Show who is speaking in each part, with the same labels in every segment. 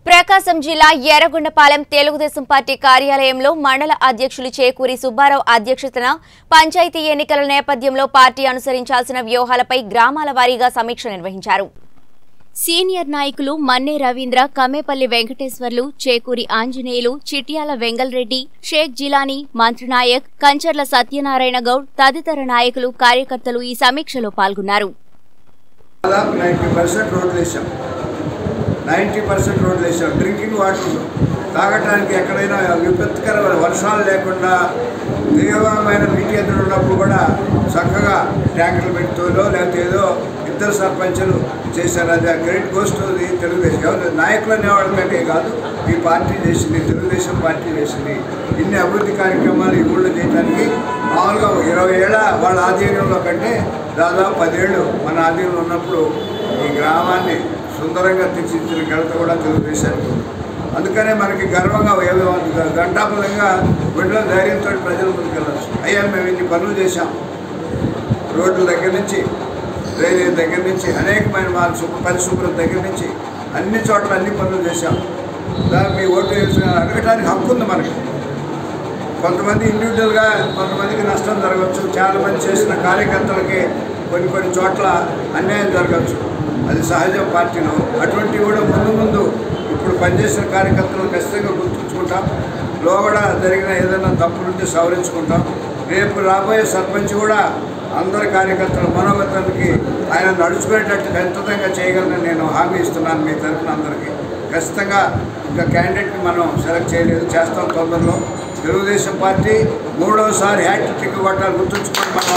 Speaker 1: ప్రకాశం జిల్లా ఎర్రగొండపాలెం తెలుగుదేశం పార్టీ కార్యాలయంలో మండల అధ్యక్షులు చేకూరి సుబ్బారావు అధ్యక్షతన పంచాయతీ ఎన్నికల నేపథ్యంలో పార్టీ అనుసరించాల్సిన వ్యూహాలపై గ్రామాల వారీగా సమీక్ష నిర్వహించారు సీనియర్ నాయకులు మన్నే రవీంద్ర కమ్మేపల్లి వెంకటేశ్వర్లు చేకూరి ఆంజనేయులు చిట్యాల వెంగల్రెడ్డి షేక్ జిలానీ మంత్రినాయక్ కంచర్ల సత్యనారాయణ గౌడ్ తదితర నాయకులు కార్యకర్తలు ఈ సమీక్షలో పాల్గొన్నారు
Speaker 2: దాదాపు నైంటీ పర్సెంట్ రోడ్లు వేసాం నైంటీ పర్సెంట్ రోడ్లు వేసాం డ్రింకింగ్ వాటర్ తాగటానికి ఎక్కడైనా విపత్కరమైన వర్షాలు లేకుండా తీవ్రమైన నీటి ఎదురు ఉన్నప్పుడు కూడా చక్కగా ట్యాంకులు పెడుతూనో లేకపోతే ఏదో ఇద్దరు సర్పంచులు చేశారు అది క్రెడిట్ గోస్తుంది తెలుగుదేశం ఎవరు నాయకులు అనేవాళ్ళ కంటే కాదు ఈ పార్టీ చేసింది తెలుగుదేశం పార్టీ చేసింది ఇన్ని అభివృద్ధి కార్యక్రమాలు ఈ ఊళ్ళో చేయడానికి మామూలుగా ఇరవై ఏళ్ళ వాళ్ళ ఆధీనంలో కంటే దాదాపు పదేళ్ళు మన ఆధీనంలో ఉన్నప్పుడు ఈ గ్రామాన్ని సుందరంగా తీర్చిదిద్దిన ఘనత కూడా తెలుగుదేశానికి ఉంది. అందుకనే మనకి గర్వంగా ఏదో గంటాపదంగా గుండెల ధైర్యంతో ప్రజల ముందుకు వెళ్ళచ్చు అయ్యా మేము ఇన్ని పనులు చేశాం రోడ్ల దగ్గర నుంచి రైల్వే దగ్గర నుంచి అనేకమైన మా శుభ్ర పరిశుభ్రత దగ్గర నుంచి అన్ని చోట్ల అన్ని పనులు చేశాం దానికి మీ ఓటు వేసిన అడగటానికి హక్కు ఉంది మనకి కొంతమంది ఇండివిజువల్గా కొంతమందికి నష్టం జరగవచ్చు చాలా మంది చేసిన కార్యకర్తలకి కొన్ని కొన్ని చోట్ల అన్యాయం జరగచ్చు అది సహజం పార్టీలో అటువంటివి కూడా ముందు ముందు ఇప్పుడు పనిచేసిన కార్యకర్తలు ఖచ్చితంగా గుర్తుంచుకుంటాం లోగడ జరిగిన ఏదైనా తప్పులుంటే సవరించుకుంటాం రేపు రాబోయే సర్పంచ్ కూడా అందరి కార్యకర్తల మనోగతానికి ఆయన నడుచుకునేటట్టు ఖచ్చితంగా చేయగలనని నేను హామీ ఇస్తున్నాను మీ తరఫున అందరికీ ఖచ్చితంగా ఇంకా క్యాండిడేట్ని మనం సెలెక్ట్ చేయలేదు చేస్తాం తొందరలో తెలుగుదేశం పార్టీ మూడవసారి హ్యాట్రిక్ కొట్టాలి గుర్తుంచుకొని మనం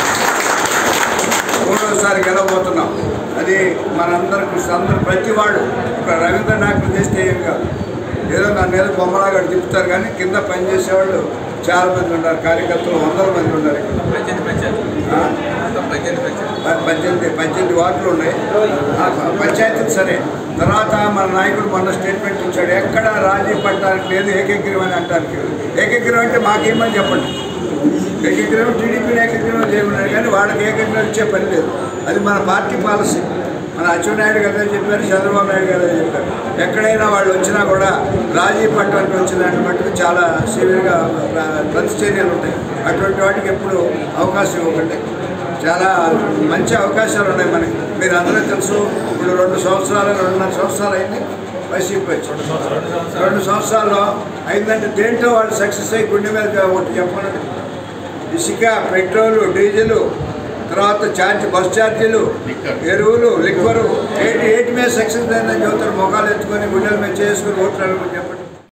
Speaker 2: మూడవసారి గెలవబోతున్నాం అది మనందరికి అందరూ ప్రతి వాడు ఇక్కడ రవీంద్ర నాయకులు చేస్తే ఏం కాదు ఏదో నా మీద బొమ్మలాగా తిప్పుతారు కానీ కింద పనిచేసేవాళ్ళు చాలా మంది ఉన్నారు కార్యకర్తలు వందల మంది ఉన్నారు ఇక్కడ
Speaker 3: పద్దెనిమిది పంచాయతీ
Speaker 2: ఆ?
Speaker 3: మొత్తం పద్దెనిమిది పంచాయతీ
Speaker 2: ప- పద్దెనిమిది పద్దెనిమిది వార్డులు ఉన్నాయి ఆ ప- పంచాయతీ సరే తర్వాత మన నాయకుడు మొన్న స్టేట్మెంట్ ఇచ్చాడు ఎక్కడ రాజీ పట్టడానికి లేదు ఏకగ్రీవం అని అంటానికి లేదు. ఏకగ్రీవం అంటే మాకేమని చెప్పండి ఏకగ్రీవం టీడీపీని ఏకగ్రీవం చేయమన్నారు కానీ వాళ్ళకి ఏకగ్రీవం ఇచ్చే పని లేదు అది మన పార్టీ పాలసీ మన అచ్చెన్నాయుడు గారు అదే చెప్పారు చంద్రబాబు నాయుడు గారు అదే చెప్పారు ఎక్కడైనా వాళ్ళు వచ్చినా కూడా రాజీ పట్టడానికి వచ్చిన మట్టుకు చాలా సివియర్గా ప్రతిచర్యలు ఉంటాయి అటువంటి వాటికి ఎప్పుడు అవకాశం ఇవ్వకండి చాలా మంచి అవకాశాలు ఉన్నాయి మనకి మీరు అందరూ తెలుసు ఇప్పుడు రెండు సంవత్సరాలు రెండున్నర సంవత్సరాలు అయింది వైసీపీ వచ్చి రెండు సంవత్సరాల్లో అయిందంటే దేంట్లో వాళ్ళు సక్సెస్ అయ్యి గుండె మీద ఒకటి చెప్పనండి ఇసుక పెట్రోలు డీజిల్ తర్వాత ఛార్జ్ బస్ ఛార్జీలు ఎరువులు లిక్వరు ఏటి ఏటి మీద సక్సెస్ అయిందని చెబుతారు మొఖాలు ఎత్తుకొని గుండెల మీద చేసుకుని ఓట్లు అడగమని చెప్పండి